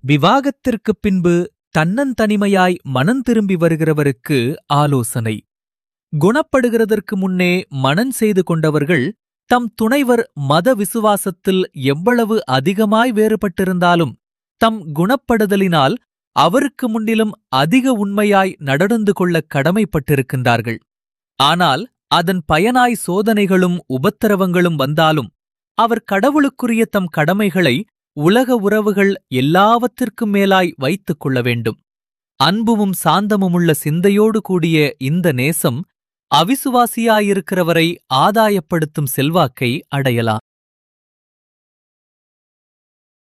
விவாகத்திற்குப் பின்பு தன்னந்தனிமையாய் மனம் திரும்பி வருகிறவருக்கு ஆலோசனை குணப்படுகிறதற்கு முன்னே மனம் செய்து கொண்டவர்கள் தம் துணைவர் மத விசுவாசத்தில் எவ்வளவு அதிகமாய் வேறுபட்டிருந்தாலும் தம் குணப்படுதலினால் அவருக்கு முன்னிலும் அதிக உண்மையாய் நடந்து கொள்ள கடமைப்பட்டிருக்கின்றார்கள் ஆனால் அதன் பயனாய் சோதனைகளும் உபத்திரவங்களும் வந்தாலும் அவர் கடவுளுக்குரிய தம் கடமைகளை உலக உறவுகள் எல்லாவற்றிற்கும் மேலாய் வைத்துக் கொள்ள வேண்டும் அன்புமும் சாந்தமுமுள்ள சிந்தையோடு கூடிய இந்த நேசம் அவிசுவாசியாயிருக்கிறவரை ஆதாயப்படுத்தும் செல்வாக்கை அடையலாம்